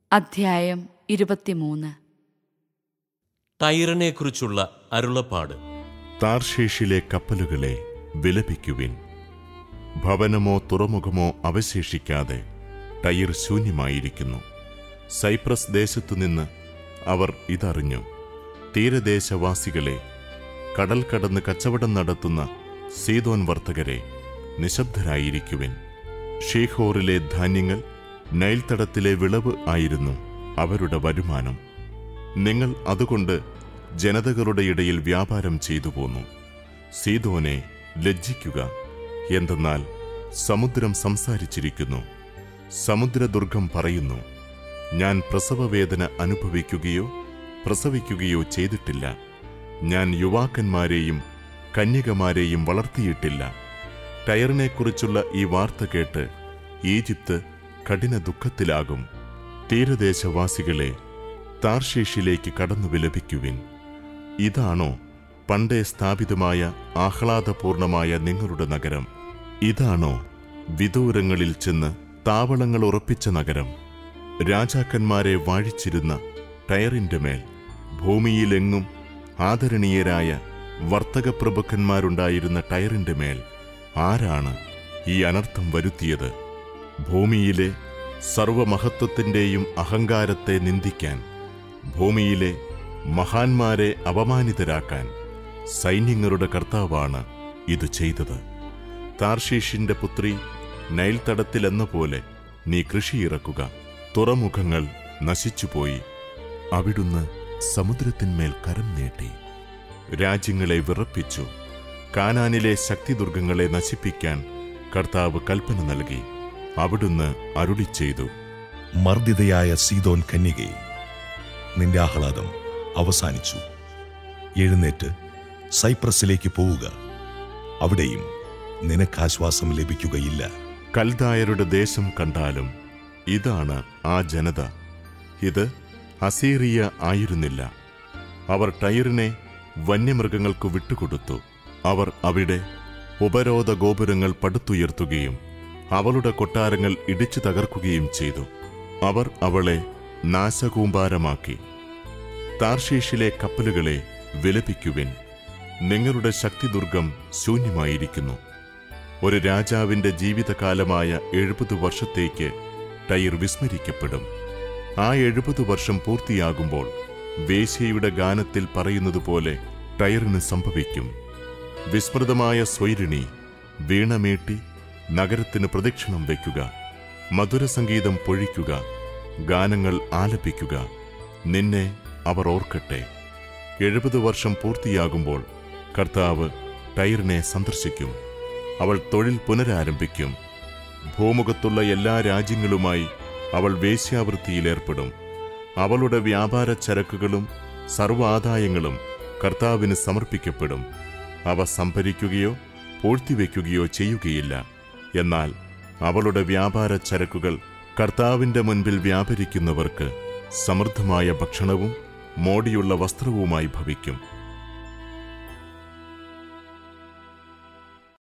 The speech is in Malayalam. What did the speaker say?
അധ്യായം ഇരുപത്തിമൂന്ന് ടൈറിനെക്കുറിച്ചുള്ള അരുളപ്പാട് താർഷേഷിലെ കപ്പലുകളെ വിലപിക്കുവിൻ ഭവനമോ തുറമുഖമോ അവശേഷിക്കാതെ ടയർ ശൂന്യമായിരിക്കുന്നു സൈപ്രസ് ദേശത്തുനിന്ന് അവർ ഇതറിഞ്ഞു തീരദേശവാസികളെ കടൽ കടന്ന് കച്ചവടം നടത്തുന്ന സീതോൻ വർത്തകരെ നിശബ്ദരായിരിക്കുവിൻ ഷീഹോറിലെ ധാന്യങ്ങൾ നൈൽ തടത്തിലെ വിളവ് ആയിരുന്നു അവരുടെ വരുമാനം നിങ്ങൾ അതുകൊണ്ട് ജനതകളുടെ ഇടയിൽ വ്യാപാരം ചെയ്തു പോന്നു സീതോനെ ലജ്ജിക്കുക എന്തെന്നാൽ സമുദ്രം സംസാരിച്ചിരിക്കുന്നു സമുദ്രദുർഗം പറയുന്നു ഞാൻ പ്രസവവേദന അനുഭവിക്കുകയോ പ്രസവിക്കുകയോ ചെയ്തിട്ടില്ല ഞാൻ യുവാക്കന്മാരെയും കന്യകമാരെയും വളർത്തിയിട്ടില്ല ടയറിനെക്കുറിച്ചുള്ള ഈ വാർത്ത കേട്ട് ഈജിപ്ത് കഠിന ദുഃഖത്തിലാകും തീരദേശവാസികളെ താർഷീഷിലേക്ക് കടന്നു വിലപിക്കുവിൻ ഇതാണോ പണ്ടേ സ്ഥാപിതമായ ആഹ്ലാദപൂർണമായ നിങ്ങളുടെ നഗരം ഇതാണോ വിദൂരങ്ങളിൽ ചെന്ന് താവളങ്ങൾ ഉറപ്പിച്ച നഗരം രാജാക്കന്മാരെ വാഴിച്ചിരുന്ന ടയറിന്റെ മേൽ ഭൂമിയിലെങ്ങും ആദരണീയരായ വർത്തകപ്രഭുക്കന്മാരുണ്ടായിരുന്ന ടയറിന്റെ മേൽ ആരാണ് ഈ അനർത്ഥം വരുത്തിയത് ഭൂമിയിലെ സർവമഹത്വത്തിന്റെയും അഹങ്കാരത്തെ നിന്ദിക്കാൻ ഭൂമിയിലെ മഹാന്മാരെ അപമാനിതരാക്കാൻ സൈന്യങ്ങളുടെ കർത്താവാണ് ഇത് ചെയ്തത് താർഷീഷിന്റെ പുത്രി നൈൽ തടത്തിലെന്ന പോലെ നീ കൃഷിയിറക്കുക തുറമുഖങ്ങൾ നശിച്ചുപോയി അവിടുന്ന് സമുദ്രത്തിന്മേൽ കരം നീട്ടി രാജ്യങ്ങളെ വിറപ്പിച്ചു കാനാനിലെ ശക്തിദുർഗങ്ങളെ നശിപ്പിക്കാൻ കർത്താവ് കൽപ്പന നൽകി അവിടുന്ന് അരുളി ചെയ്തു മർദ്ദിതയായ സീതോൻ കന്യകെ നിന്റെ ആഹ്ലാദം അവസാനിച്ചു എഴുന്നേറ്റ് സൈപ്രസിലേക്ക് പോവുക അവിടെയും നിനക്കാശ്വാസം ലഭിക്കുകയില്ല കൽദായരുടെ ദേശം കണ്ടാലും ഇതാണ് ആ ജനത ഇത് അസീറിയ ആയിരുന്നില്ല അവർ ടയറിനെ വന്യമൃഗങ്ങൾക്ക് വിട്ടുകൊടുത്തു അവർ അവിടെ ഉപരോധ ഗോപുരങ്ങൾ പടുത്തുയർത്തുകയും അവളുടെ കൊട്ടാരങ്ങൾ ഇടിച്ചു തകർക്കുകയും ചെയ്തു അവർ അവളെ നാശകൂമ്പാരമാക്കി താർഷീഷിലെ കപ്പലുകളെ വിലപിക്കുവിൻ നിങ്ങളുടെ ശക്തിദുർഗം ശൂന്യമായിരിക്കുന്നു ഒരു രാജാവിന്റെ ജീവിതകാലമായ എഴുപത് വർഷത്തേക്ക് ടയർ വിസ്മരിക്കപ്പെടും ആ എഴുപത് വർഷം പൂർത്തിയാകുമ്പോൾ വേശ്യയുടെ ഗാനത്തിൽ പറയുന്നതുപോലെ ടയറിന് സംഭവിക്കും വിസ്മൃതമായ സ്വൈരിണി വീണമീട്ടി നഗരത്തിന് പ്രദക്ഷിണം വയ്ക്കുക മധുരസംഗീതം പൊഴിക്കുക ഗാനങ്ങൾ ആലപിക്കുക നിന്നെ അവർ ഓർക്കട്ടെ എഴുപത് വർഷം പൂർത്തിയാകുമ്പോൾ കർത്താവ് ടയറിനെ സന്ദർശിക്കും അവൾ തൊഴിൽ പുനരാരംഭിക്കും ഭൂമുഖത്തുള്ള എല്ലാ രാജ്യങ്ങളുമായി അവൾ വേശ്യാവൃത്തിയിലേർപ്പെടും അവളുടെ വ്യാപാര ചരക്കുകളും സർവ്വാദായങ്ങളും കർത്താവിന് സമർപ്പിക്കപ്പെടും അവ സംഭരിക്കുകയോ പൂഴ്ത്തിവെക്കുകയോ ചെയ്യുകയില്ല എന്നാൽ അവളുടെ വ്യാപാര ചരക്കുകൾ കർത്താവിന്റെ മുൻപിൽ വ്യാപരിക്കുന്നവർക്ക് സമൃദ്ധമായ ഭക്ഷണവും മോടിയുള്ള വസ്ത്രവുമായി ഭവിക്കും